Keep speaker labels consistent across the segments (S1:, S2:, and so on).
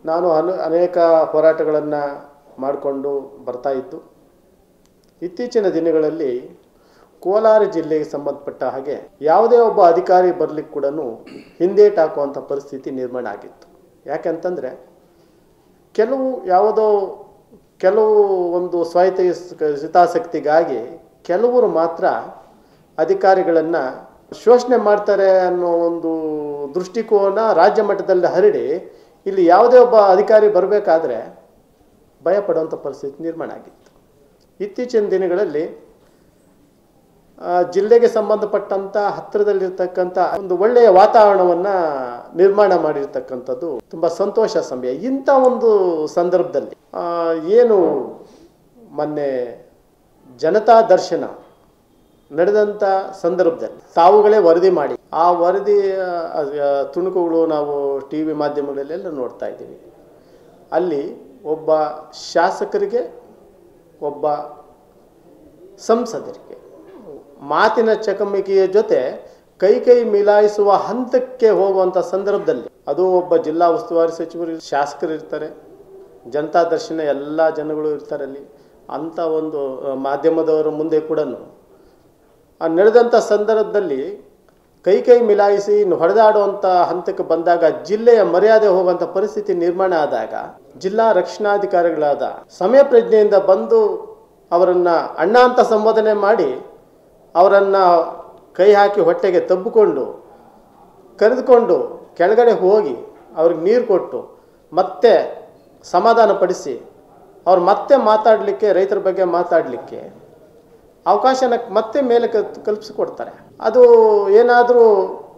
S1: ನಾನು ಅನು ಅನೇಕ ಹೋರಾಟಗಳನ್ನು ಮಾಡಿಕೊಂಡು ಬರ್ತಾ ಇದ್ದು ಇತ್ತೀಚಿನ ದಿನಗಳಲ್ಲಿ ಕೋಲಾರ ಜಿಲ್ಲೆಗೆ ಸಂಬಂಧಪಟ್ಟ ಹಾಗೆ ಯಾವುದೇ ಒಬ್ಬ ಅಧಿಕಾರಿ ಬರಲಿಕ್ಕೆ ಕೂಡ ಹಿಂದೇಟು ಹಾಕುವಂಥ ಪರಿಸ್ಥಿತಿ ನಿರ್ಮಾಣ ಆಗಿತ್ತು ಯಾಕೆಂತಂದರೆ ಕೆಲವು ಯಾವುದೋ ಕೆಲವು ಒಂದು ಸ್ವಾಯತ್ತ ಹಿತಾಸಕ್ತಿಗಾಗಿ ಕೆಲವರು ಮಾತ್ರ ಅಧಿಕಾರಿಗಳನ್ನು ಶೋಷಣೆ ಮಾಡ್ತಾರೆ ಅನ್ನೋ ಒಂದು ದೃಷ್ಟಿಕೋನ ರಾಜ್ಯ ಮಟ್ಟದಲ್ಲಿ ಹರಡಿ ಇಲ್ಲಿ ಯಾವುದೇ ಒಬ್ಬ ಅಧಿಕಾರಿ ಬರಬೇಕಾದ್ರೆ ಭಯ ಪಡುವಂಥ ಪರಿಸ್ಥಿತಿ ನಿರ್ಮಾಣ ಆಗಿತ್ತು ಇತ್ತೀಚಿನ ದಿನಗಳಲ್ಲಿ ಆ, ಜಿಲ್ಲೆಗೆ ಸಂಬಂಧಪಟ್ಟಂತ ಹತ್ತಿರದಲ್ಲಿರ್ತಕ್ಕಂಥ ಒಂದು ಒಳ್ಳೆಯ ವಾತಾವರಣವನ್ನ ನಿರ್ಮಾಣ ಮಾಡಿರ್ತಕ್ಕಂಥದ್ದು ತುಂಬಾ ಸಂತೋಷ ಸಮಯ ಇಂಥ ಒಂದು ಸಂದರ್ಭದಲ್ಲಿ ಆ, ಏನು ಮೊನ್ನೆ ಜನತಾ ದರ್ಶನ ನಡೆದಂಥ ಸಂದರ್ಭದಲ್ಲಿ ತಾವುಗಳೇ ವರದಿ ಮಾಡಿ ಆ ವರದಿ ತುಣುಕುಗಳು ನಾವು ಟಿ ವಿ ಮಾಧ್ಯಮಗಳಲ್ಲೆಲ್ಲ ನೋಡ್ತಾ ಇದ್ದೀವಿ ಅಲ್ಲಿ ಒಬ್ಬ ಶಾಸಕರಿಗೆ ಒಬ್ಬ ಸಂಸದರಿಗೆ ಮಾತಿನ ಚಕಮಕಿಯ ಜೊತೆ ಕೈ ಕೈ ಮಿಲಾಯಿಸುವ ಹಂತಕ್ಕೆ ಹೋಗುವಂಥ ಸಂದರ್ಭದಲ್ಲಿ ಅದು ಒಬ್ಬ ಜಿಲ್ಲಾ ಉಸ್ತುವಾರಿ ಸಚಿವರು ಶಾಸಕರು ಇರ್ತಾರೆ ಜನತಾ ದರ್ಶನ ಎಲ್ಲ ಜನಗಳು ಇರ್ತಾರೆ ಅಲ್ಲಿ ಅಂಥ ಒಂದು ಆ, ಮಾಧ್ಯಮದವರ ಮುಂದೆ ಕೂಡ ಆ ನಡೆದಂಥ ಸಂದರ್ಭದಲ್ಲಿ ಕೈ ಕೈ ಮಿಲಾಯಿಸಿ ಇನ್ನು ಹೊಡೆದಾಡುವಂಥ ಹಂತಕ್ಕೆ ಬಂದಾಗ ಜಿಲ್ಲೆಯ ಮರ್ಯಾದೆ ಹೋಗುವಂಥ ಪರಿಸ್ಥಿತಿ ನಿರ್ಮಾಣ ಆದಾಗ ಜಿಲ್ಲಾ ರಕ್ಷಣಾಧಿಕಾರಿಗಳಾದ ಸಮಯ ಪ್ರಜ್ಞೆಯಿಂದ ಬಂದು ಅವರನ್ನ ಅಣ್ಣ ಅಂತ ಸಂಬೋಧನೆ ಮಾಡಿ ಅವರನ್ನ ಕೈ ಹಾಕಿ ಹೊಟ್ಟೆಗೆ ತಬ್ಬಿಕೊಂಡು ಕರೆದುಕೊಂಡು ಕೆಳಗಡೆ ಹೋಗಿ ಅವ್ರಿಗೆ ನೀರು ಕೊಟ್ಟು ಮತ್ತೆ ಸಮಾಧಾನ ಪಡಿಸಿ ಅವ್ರು ಮತ್ತೆ ಮಾತಾಡಲಿಕ್ಕೆ ರೈತರ ಬಗ್ಗೆ ಮಾತಾಡಲಿಕ್ಕೆ ಅವಕಾಶನ ಮತ್ತೆ ಮೇಲೆ ಕಲ್ ಕಲ್ಪಿಸಿಕೊಡ್ತಾರೆ ಅದು ಏನಾದರೂ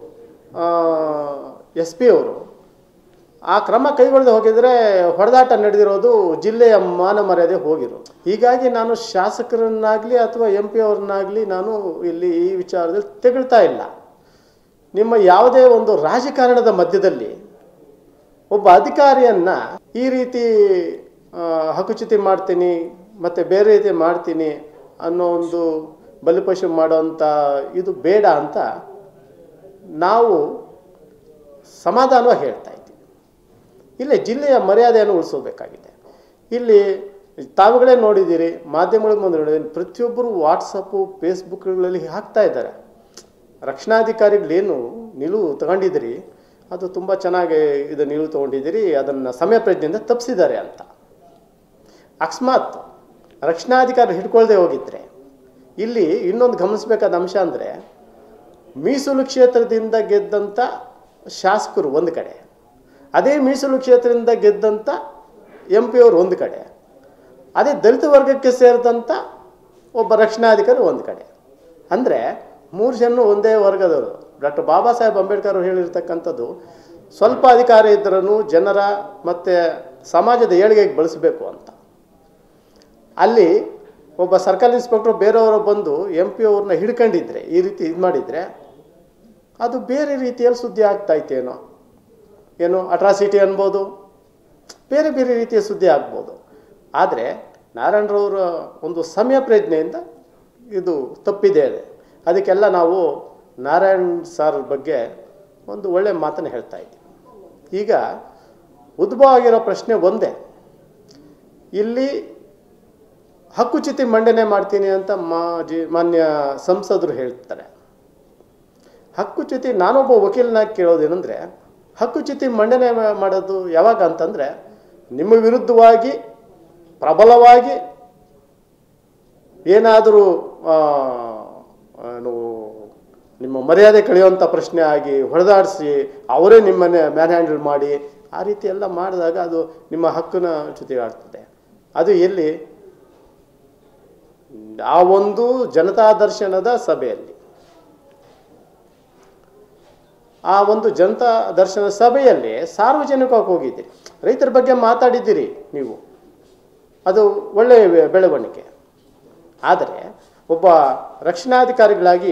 S1: ಎಸ್ ಪಿ ಅವರು ಆ ಕ್ರಮ ಕೈಗೊಳ್ಳದೆ ಹೋಗಿದ್ರೆ ಹೊಡೆದಾಟ ನಡೆದಿರೋದು ಜಿಲ್ಲೆಯ ಮಾನ ಮರ್ಯಾದೆ ಹೋಗಿರೋದು ಹೀಗಾಗಿ ನಾನು ಶಾಸಕರನ್ನಾಗಲಿ ಅಥವಾ ಎಂ ಪಿ ಅವ್ರನ್ನಾಗಲಿ ನಾನು ಇಲ್ಲಿ ಈ ವಿಚಾರದಲ್ಲಿ ತೆಗಳ್ತಾ ಇಲ್ಲ ನಿಮ್ಮ ಯಾವುದೇ ಒಂದು ರಾಜಕಾರಣದ ಮಧ್ಯದಲ್ಲಿ ಒಬ್ಬ ಅಧಿಕಾರಿಯನ್ನ ಈ ರೀತಿ ಆ, ಹಕ್ಕುಚ್ಯುತಿ ಮಾಡ್ತೀನಿ ಮತ್ತು ಬೇರೆ ರೀತಿ ಮಾಡ್ತೀನಿ ಅನ್ನೋ ಒಂದು ಬಲಿಪಶು ಮಾಡೋಂಥ ಇದು ಬೇಡ ಅಂತ ನಾವು ಸಮಾಧಾನವಾಗಿ ಹೇಳ್ತಾ ಇದ್ದೀವಿ ಇಲ್ಲೇ ಜಿಲ್ಲೆಯ ಮರ್ಯಾದೆಯನ್ನು ಉಳಿಸೋಬೇಕಾಗಿದೆ ಇಲ್ಲಿ ತಾವುಗಳೇ ನೋಡಿದ್ದೀರಿ ಮಾಧ್ಯಮಗಳ ಮುಂದೆ ನೋಡಿದ್ದೀರಿ ಪ್ರತಿಯೊಬ್ಬರು ವಾಟ್ಸಪ್ಪು ಫೇಸ್ಬುಕ್ಗಳಲ್ಲಿ ಹಾಕ್ತಾ ಇದ್ದಾರೆ ರಕ್ಷಣಾಧಿಕಾರಿಗಳೇನು ನಿಲುವು ತಗೊಂಡಿದ್ದೀರಿ ಅದು ತುಂಬ ಚೆನ್ನಾಗಿ ಇದು ನಿಲುವು ತಗೊಂಡಿದ್ದೀರಿ ಅದನ್ನು ಸಮಯ ಪ್ರಜ್ಞೆಯಿಂದ ತಪ್ಪಿಸಿದ್ದಾರೆ ಅಂತ ಅಕಸ್ಮಾತ್ ರಕ್ಷಣಾಧಿಕಾರಿ ಹಿಡ್ಕೊಳ್ದೆ ಹೋಗಿದ್ರೆ ಇಲ್ಲಿ ಇನ್ನೊಂದು ಗಮನಿಸಬೇಕಾದ ಅಂಶ ಅಂದರೆ ಮೀಸಲು ಕ್ಷೇತ್ರದಿಂದ ಗೆದ್ದಂಥ ಶಾಸಕರು ಒಂದು ಕಡೆ ಅದೇ ಮೀಸಲು ಕ್ಷೇತ್ರದಿಂದ ಗೆದ್ದಂಥ ಎಂ ಪಿ ಅವರು ಒಂದು ಕಡೆ ಅದೇ ದಲಿತ ವರ್ಗಕ್ಕೆ ಸೇರಿದಂಥ ಒಬ್ಬ ರಕ್ಷಣಾಧಿಕಾರಿ ಒಂದು ಕಡೆ ಅಂದರೆ ಮೂರು ಜನ ಒಂದೇ ವರ್ಗದವರು ಡಾಕ್ಟರ್ ಬಾಬಾ ಸಾಹೇಬ್ ಅಂಬೇಡ್ಕರ್ ಅವರು ಹೇಳಿರ್ತಕ್ಕಂಥದ್ದು ಸ್ವಲ್ಪ ಅಧಿಕಾರ ಇದ್ರೂ ಜನರ ಮತ್ತು ಸಮಾಜದ ಏಳಿಗೆಗೆ ಬಳಸಬೇಕು ಅಂತ ಅಲ್ಲಿ ಒಬ್ಬ ಸರ್ಕಲ್ ಇನ್ಸ್ಪೆಕ್ಟರ್ ಬೇರೆಯವರು ಬಂದು ಎಂ ಪಿ ಅವ್ರನ್ನ ಹಿಡ್ಕೊಂಡಿದ್ರೆ ಈ ರೀತಿ ಇದು ಮಾಡಿದರೆ ಅದು ಬೇರೆ ರೀತಿಯಲ್ಲಿ ಸುದ್ದಿ ಆಗ್ತಾ ಇತ್ತೇನೋ ಏನು ಅಟ್ರಾಸಿಟಿ ಅನ್ಬೋದು ಬೇರೆ ಬೇರೆ ರೀತಿಯ ಸುದ್ದಿ ಆಗ್ಬೋದು ಆದರೆ ನಾರಾಯಣರವರ ಒಂದು ಸಮಯ ಪ್ರಜ್ಞೆಯಿಂದ ಇದು ತಪ್ಪಿದೆ ಅದಕ್ಕೆಲ್ಲ ನಾವು ನಾರಾಯಣ್ ಸರ್ ಬಗ್ಗೆ ಒಂದು ಒಳ್ಳೆಯ ಮಾತನ್ನು ಹೇಳ್ತಾ ಇದ್ದೀವಿ ಈಗ ಉದ್ಭವ ಆಗಿರೋ ಪ್ರಶ್ನೆ ಒಂದೇ ಇಲ್ಲಿ ಹಕ್ಕುಚ್ಯುತಿ ಮಂಡನೆ ಮಾಡ್ತೀನಿ ಅಂತ ಮಾಜಿ ಮಾನ್ಯ ಸಂಸದರು ಹೇಳ್ತಾರೆ ಹಕ್ಕುಚ್ಯುತಿ ನಾನೊಬ್ಬ ವಕೀಲನಾಗಿ ಕೇಳೋದೇನೆಂದರೆ ಹಕ್ಕುಚ್ಯುತಿ ಮಂಡನೆ ಮಾ- ಮಾಡೋದು ಯಾವಾಗ ಅಂತಂದರೆ ನಿಮ್ಮ ವಿರುದ್ಧವಾಗಿ ಪ್ರಬಲವಾಗಿ ಏನಾದರೂ ಏನು ನಿಮ್ಮ ಮರ್ಯಾದೆ ಕಳೆಯುವಂಥ ಪ್ರಶ್ನೆ ಆಗಿ ಹೊಡೆದಾಡಿಸಿ ಅವರೇ ನಿಮ್ಮನ್ನೇ ಮ್ಯಾನ್ ಹ್ಯಾಂಡಲ್ ಮಾಡಿ ಆ ರೀತಿ ಎಲ್ಲ ಮಾಡಿದಾಗ ಅದು ನಿಮ್ಮ ಹಕ್ಕನ್ನ ಚ್ಯುತಿಗಾಡ್ತದೆ ಅದು ಎಲ್ಲಿ ಆ ಒಂದು ಜನತಾ ದರ್ಶನದ ಸಭೆಯಲ್ಲಿ ಆ ಒಂದು ಜನತಾ ದರ್ಶನ ಸಭೆಯಲ್ಲಿ ಸಾರ್ವಜನಿಕವಾಗಿ ಹೋಗಿದ್ದೀರಿ ರೈತರ ಬಗ್ಗೆ ಮಾತಾಡಿದ್ದೀರಿ ನೀವು ಅದು ಒಳ್ಳೆಯ ಬೆ- ಬೆಳವಣಿಗೆ ಆದರೆ ಒಬ್ಬ ರಕ್ಷಣಾಧಿಕಾರಿಗಳಾಗಿ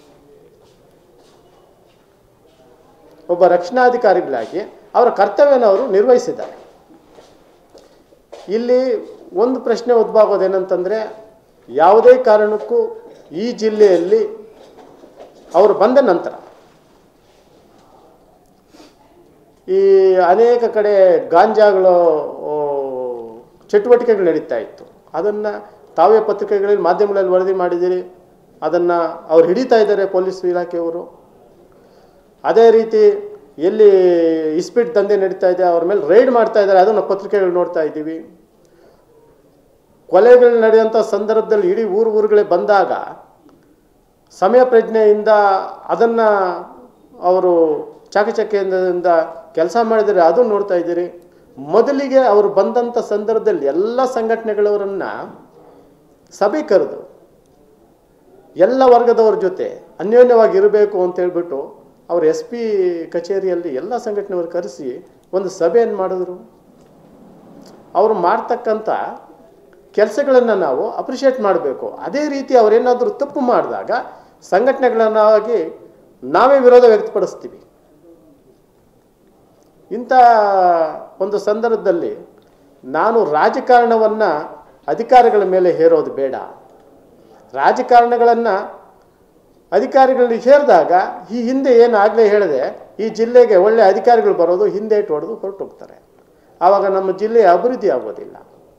S1: ಒಬ್ಬ ರಕ್ಷಣಾಧಿಕಾರಿಗಳಾಗಿ ಅವರ ಕರ್ತವ್ಯನ ಅವರು ನಿರ್ವಹಿಸಿದ್ದಾರೆ ಇಲ್ಲಿ ಒಂದು ಪ್ರಶ್ನೆ ಉದ್ಭವ ಆಗೋದೇನಂತಂದರೆ ಯಾವುದೇ ಕಾರಣಕ್ಕೂ ಈ ಜಿಲ್ಲೆಯಲ್ಲಿ ಅವರು ಬಂದ ನಂತರ ಈ ಅನೇಕ ಕಡೆ ಗಾಂಜಾಗಳು ಓ, ಚಟುವಟಿಕೆಗಳು ನಡೀತಾ ಇತ್ತು ಅದನ್ನು ತಾವೇ ಪತ್ರಿಕೆಗಳಲ್ಲಿ ಮಾಧ್ಯಮಗಳಲ್ಲಿ ವರದಿ ಮಾಡಿದ್ದೀರಿ ಅದನ್ನು ಅವ್ರು ಹಿಡಿತಾ ಇದ್ದಾರೆ ಪೊಲೀಸ್ ಇಲಾಖೆಯವರು ಅದೇ ರೀತಿ ಎಲ್ಲಿ ಇಸ್ಪೀಟ್ ದಂಧೆ ನಡೀತಾ ಇದೆ ಅವ್ರ ಮೇಲೆ ರೈಡ್ ಮಾಡ್ತಾ ಇದ್ದಾರೆ ಅದನ್ನು ಪತ್ರಿಕೆಗಳು ನೋಡ್ತಾ ಇದ್ದೀವಿ ಕೊಲೆಗಳು ನಡೆಯುವಂಥ ಸಂದರ್ಭದಲ್ಲಿ ಇಡೀ ಊರು ಊರುಗಳೇ ಬಂದಾಗ ಸಮಯ ಪ್ರಜ್ಞೆಯಿಂದ ಅದನ್ನು ಅವರು ಚಾಕಚಕ್ಯದಿಂದ ಕೆಲಸ ಮಾಡಿದರೆ ಅದು ನೋಡ್ತಾ ಇದ್ದೀರಿ ಮೊದಲಿಗೆ ಅವರು ಬಂದಂಥ ಸಂದರ್ಭದಲ್ಲಿ ಎಲ್ಲ ಸಂಘಟನೆಗಳವರನ್ನು ಸಭೆ ಕರೆದು ಎಲ್ಲ ವರ್ಗದವ್ರ ಜೊತೆ ಅನ್ಯೋನ್ಯವಾಗಿ ಇರಬೇಕು ಅಂತ ಹೇಳ್ಬಿಟ್ಟು ಅವರು ಎಸ್ ಪಿ ಕಚೇರಿಯಲ್ಲಿ ಎಲ್ಲ ಸಂಘಟನೆಯವರು ಕರೆಸಿ ಒಂದು ಸಭೆಯನ್ನು ಮಾಡಿದ್ರು ಅವರು ಮಾಡ್ತಕ್ಕಂಥ ಕೆಲಸಗಳನ್ನು ನಾವು ಅಪ್ರಿಷಿಯೇಟ್ ಮಾಡಬೇಕು ಅದೇ ರೀತಿ ಅವರೇನಾದರೂ ತಪ್ಪು ಮಾಡಿದಾಗ ಸಂಘಟನೆಗಳನ್ನಾಗಿ ನಾವೇ ವಿರೋಧ ವ್ಯಕ್ತಪಡಿಸ್ತೀವಿ ಇಂಥ ಒಂದು ಸಂದರ್ಭದಲ್ಲಿ ನಾನು ರಾಜಕಾರಣವನ್ನು ಅಧಿಕಾರಿಗಳ ಮೇಲೆ ಹೇರೋದು ಬೇಡ ರಾಜಕಾರಣಗಳನ್ನು ಅಧಿಕಾರಿಗಳಿಗೆ ಹೇರಿದಾಗ ಈ ಹಿಂದೆ ಏನು ಆಗಲೇ ಹೇಳಿದೆ ಈ ಜಿಲ್ಲೆಗೆ ಒಳ್ಳೆ ಅಧಿಕಾರಿಗಳು ಬರೋದು ಹಿಂದೆ ಇಟ್ಟು ಹೊಡೆದು ಹೊರಟೋಗ್ತಾರೆ ಆವಾಗ ನಮ್ಮ ಜಿಲ್ಲೆ ಅಭಿವೃದ್ಧಿ ಆಗೋದಿಲ್ಲ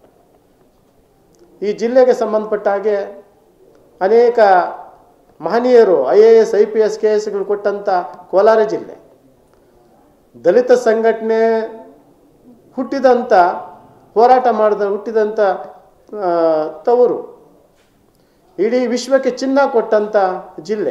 S1: ಈ ಜಿಲ್ಲೆಗೆ ಸಂಬಂಧಪಟ್ಟ ಹಾಗೆ ಅನೇಕ ಮಹನೀಯರು I A S I P S K ಎಸ್ಗಳು ಕೊಟ್ಟಂಥ ಕೋಲಾರ ಜಿಲ್ಲೆ ದಲಿತ ಸಂಘಟನೆ ಹುಟ್ಟಿದಂಥ ಹೋರಾಟ ಮಾಡಿದ ಹುಟ್ಟಿದಂಥ ಆ, ತವರು ಇಡೀ ವಿಶ್ವಕ್ಕೆ ಚಿನ್ನ ಕೊಟ್ಟಂಥ ಜಿಲ್ಲೆ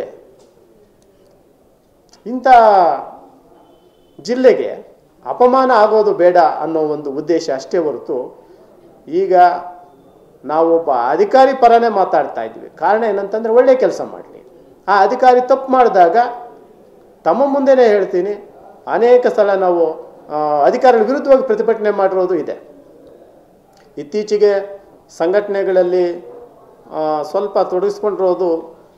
S1: ಇಂಥ ಜಿಲ್ಲೆಗೆ ಅಪಮಾನ ಆಗೋದು ಬೇಡ ಅನ್ನೋ ಒಂದು ಉದ್ದೇಶ ಅಷ್ಟೇ ಹೊರತು ಈಗ ನಾವೊಬ್ಬ ಅಧಿಕಾರಿ ಪರನೇ ಮಾತಾಡ್ತಾ ಇದ್ವಿ ಕಾರಣ ಏನಂತಂದರೆ ಒಳ್ಳೆ ಕೆಲಸ ಮಾಡಲಿ ಆ ಅಧಿಕಾರಿ ತಪ್ಪು ಮಾಡಿದಾಗ ತಮ್ಮ ಮುಂದೆನೇ ಹೇಳ್ತೀನಿ ಅನೇಕ ಸಲ ನಾವು ಆ, ಅಧಿಕಾರಿಗಳ ವಿರುದ್ಧವಾಗಿ ಪ್ರತಿಭಟನೆ ಮಾಡಿರೋದು ಇದೆ ಇತ್ತೀಚೆಗೆ ಸಂಘಟನೆಗಳಲ್ಲಿ ಆ, ಸ್ವಲ್ಪ ತೊಡಗಿಸ್ಕೊಂಡಿರೋದು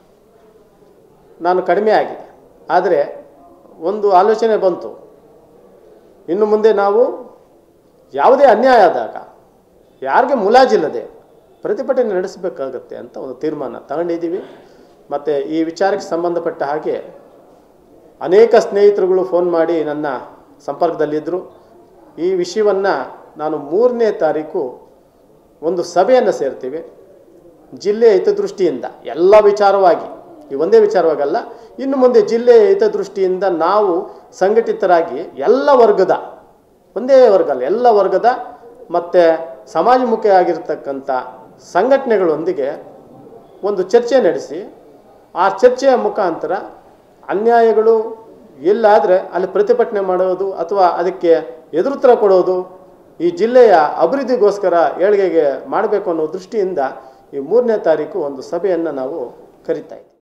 S1: ನಾನು ಕಡಿಮೆ ಆಗಿದೆ ಆದರೆ ಒಂದು ಆಲೋಚನೆ ಬಂತು ಇನ್ನು ಮುಂದೆ ನಾವು ಯಾವುದೇ ಅನ್ಯಾಯ ಆದಾಗ ಯಾರಿಗೆ ಮುಲಾಜಿಲ್ಲದೆ ಪ್ರತಿಭಟನೆ ನಡೆಸಬೇಕಾಗತ್ತೆ ಅಂತ ಒಂದು ತೀರ್ಮಾನ ತಗೊಂಡಿದ್ದೀವಿ ಮತ್ತು ಈ ವಿಚಾರಕ್ಕೆ ಸಂಬಂಧಪಟ್ಟ ಹಾಗೆ ಅನೇಕ ಸ್ನೇಹಿತರುಗಳು ಫೋನ್ ಮಾಡಿ ನನ್ನ ಸಂಪರ್ಕದಲ್ಲಿದ್ದರು ಈ ವಿಷಯವನ್ನು ನಾನು ಮೂರನೇ ತಾರೀಕು ಒಂದು ಸಭೆಯನ್ನು ಸೇರ್ತೀವಿ ಜಿಲ್ಲೆಯ ಹಿತದೃಷ್ಟಿಯಿಂದ ಎಲ್ಲ ವಿಚಾರವಾಗಿ ಈ ಒಂದೇ ವಿಚಾರವಾಗಲ್ಲ ಇನ್ನು ಮುಂದೆ ಜಿಲ್ಲೆಯ ಹಿತದೃಷ್ಟಿಯಿಂದ ನಾವು ಸಂಘಟಿತರಾಗಿ ಎಲ್ಲ ವರ್ಗದ ಒಂದೇ ವರ್ಗ ಅಲ್ಲ ಎಲ್ಲ ವರ್ಗದ ಮತ್ತು ಸಮಾಜಮುಖಿ ಆಗಿರ್ತಕ್ಕಂಥ ಸಂಘಟನೆಗಳೊಂದಿಗೆ ಒಂದು ಚರ್ಚೆ ನಡೆಸಿ ಆ ಚರ್ಚೆಯ ಮುಖಾಂತರ ಅನ್ಯಾಯಗಳು ಎಲ್ಲಾದರೆ ಅಲ್ಲಿ ಪ್ರತಿಭಟನೆ ಮಾಡೋದು ಅಥವಾ ಅದಕ್ಕೆ ಎದುರುತ್ತರ ಕೊಡೋದು ಈ ಜಿಲ್ಲೆಯ ಅಭಿವೃದ್ಧಿಗೋಸ್ಕರ ಏಳಿಗೆಗೆ ಮಾಡಬೇಕು ಅನ್ನೋ ದೃಷ್ಟಿಯಿಂದ ಈ ಮೂರನೇ ತಾರೀಕು ಒಂದು ಸಭೆಯನ್ನು ನಾವು ಕರಿತಾ ಇದ್ದೀವಿ